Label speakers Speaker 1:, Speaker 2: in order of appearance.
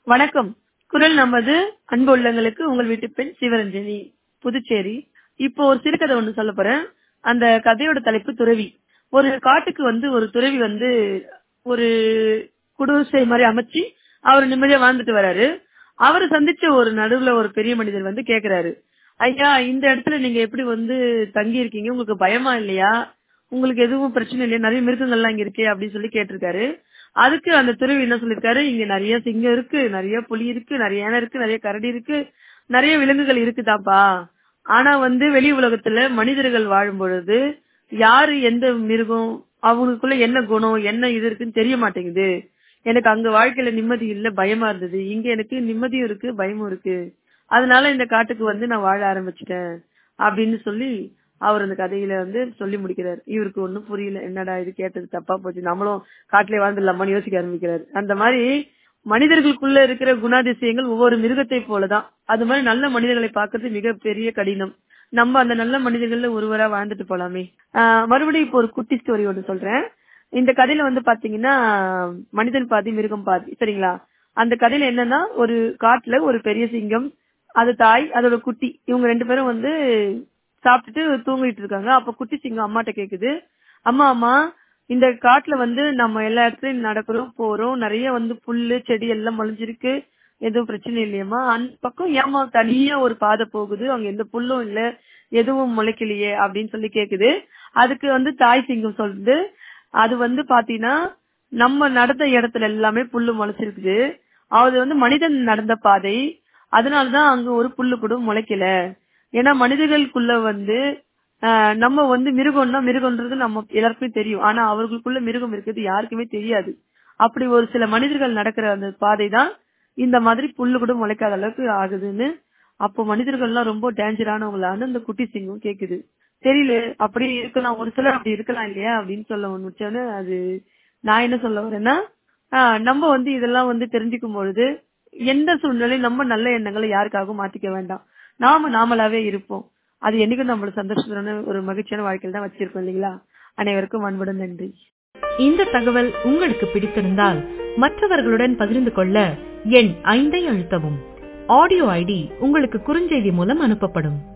Speaker 1: வணக்கம் குரல் நமது அன்பு உள்ளங்களுக்கு உங்கள் வீட்டு பெண் சிவரஞ்சனி புதுச்சேரி இப்போ ஒரு சிறுகதை ஒண்ணு சொல்ல போறேன் அந்த கதையோட தலைப்பு துறவி ஒரு காட்டுக்கு வந்து ஒரு துறவி வந்து ஒரு குடிசை மாதிரி அமைச்சு அவர் நிம்மதியா வாழ்ந்துட்டு வராரு அவரை சந்திச்ச ஒரு நடுவுல ஒரு பெரிய மனிதர் வந்து கேக்குறாரு ஐயா இந்த இடத்துல நீங்க எப்படி வந்து தங்கி இருக்கீங்க உங்களுக்கு பயமா இல்லையா உங்களுக்கு எதுவும் பிரச்சனை இல்லையா நிறைய மிருகங்கள்லாம் இங்க இருக்கே அப்படின்னு சொல்லி கேட்டிருக்காரு அதுக்கு அந்த துறவி என்ன சொல்லிருக்காரு இங்க நிறைய சிங்கம் இருக்கு நிறைய புலி இருக்கு நிறைய யானை இருக்கு நிறைய கரடி இருக்கு நிறைய விலங்குகள் இருக்குதாப்பா ஆனா வந்து வெளி உலகத்துல மனிதர்கள் வாழும் பொழுது யாரு எந்த மிருகம் அவங்களுக்குள்ள என்ன குணம் என்ன இது இருக்குன்னு தெரிய மாட்டேங்குது எனக்கு அங்க வாழ்க்கையில நிம்மதி இல்ல பயமா இருந்தது இங்க எனக்கு நிம்மதியும் இருக்கு பயமும் இருக்கு அதனால இந்த காட்டுக்கு வந்து நான் வாழ ஆரம்பிச்சிட்டேன் அப்படின்னு சொல்லி அவர் அந்த கதையில வந்து சொல்லி முடிக்கிறார் இவருக்கு ஒண்ணும் புரியல என்னடா இது கேட்டது தப்பா போச்சு நம்மளும் காட்டிலே வாழ்ந்துடலாமான்னு யோசிக்க ஆரம்பிக்கிறார் அந்த மாதிரி மனிதர்களுக்குள்ள இருக்கிற குணாதிசயங்கள் ஒவ்வொரு மிருகத்தை போலதான் அது மாதிரி நல்ல மனிதர்களை பார்க்கறது மிகப்பெரிய கடினம் நம்ம அந்த நல்ல மனிதர்கள்ல ஒருவரா வாழ்ந்துட்டு போலாமே ஆஹ் மறுபடியும் இப்போ ஒரு குட்டி ஸ்டோரி ஒன்று சொல்றேன் இந்த கதையில வந்து பாத்தீங்கன்னா மனிதன் பாதி மிருகம் பாதி சரிங்களா அந்த கதையில என்னன்னா ஒரு காட்டுல ஒரு பெரிய சிங்கம் அது தாய் அதோட குட்டி இவங்க ரெண்டு பேரும் வந்து சாப்பிட்டுட்டு தூங்கிட்டு இருக்காங்க அப்ப குட்டி சிங்கம் அம்மாட்ட கேக்குது அம்மா அம்மா இந்த காட்டுல வந்து நம்ம எல்லா இடத்துலயும் நடக்கிறோம் போறோம் நிறைய வந்து புல்லு செடி எல்லாம் முளைஞ்சிருக்கு எதுவும் பிரச்சனை இல்லையம்மா அந்த பக்கம் ஏமா தனியா ஒரு பாதை போகுது அங்க எந்த புல்லும் இல்ல எதுவும் முளைக்கலையே அப்படின்னு சொல்லி கேக்குது அதுக்கு வந்து தாய் சிங்கம் சொல்லுது அது வந்து பாத்தீங்கன்னா நம்ம நடந்த இடத்துல எல்லாமே புல்லு முளைச்சிருக்குது அது வந்து மனிதன் நடந்த பாதை அதனாலதான் அங்க ஒரு புல்லு கூட முளைக்கல ஏன்னா மனிதர்களுக்குள்ள வந்து நம்ம வந்து மிருகம்னா மிருகம்ன்றது நம்ம எல்லாருக்குமே தெரியும் ஆனா அவர்களுக்குள்ள மிருகம் இருக்கிறது யாருக்குமே தெரியாது அப்படி ஒரு சில மனிதர்கள் நடக்கிற அந்த பாதை தான் இந்த மாதிரி புல்லு கூட முளைக்காத அளவுக்கு ஆகுதுன்னு அப்போ மனிதர்கள்லாம் ரொம்ப டேஞ்சரானவங்களான்னு அந்த குட்டி சிங்கம் கேக்குது தெரியல அப்படி இருக்கலாம் ஒரு சிலர் அப்படி இருக்கலாம் இல்லையா அப்படின்னு சொல்ல முடிச்சோன்னு அது நான் என்ன சொல்ல வரேன்னா நம்ம வந்து இதெல்லாம் வந்து தெரிஞ்சுக்கும் பொழுது எந்த சூழ்நிலையும் நம்ம நல்ல எண்ணங்களை யாருக்காகவும் மாத்திக்க வேண்டாம் நாம நாமளாவே இருப்போம் அது என்னைக்கும் நம்மள சந்தோஷமான ஒரு மகிழ்ச்சியான வாழ்க்கையில் தான் வச்சிருக்கோம் இல்லைங்களா அனைவருக்கும் அன்புடன் நன்றி
Speaker 2: இந்த தகவல் உங்களுக்கு பிடித்திருந்தால் மற்றவர்களுடன் பகிர்ந்து கொள்ள எண் ஐந்தை அழுத்தவும் ஆடியோ ஐடி உங்களுக்கு குறுஞ்செய்தி மூலம் அனுப்பப்படும்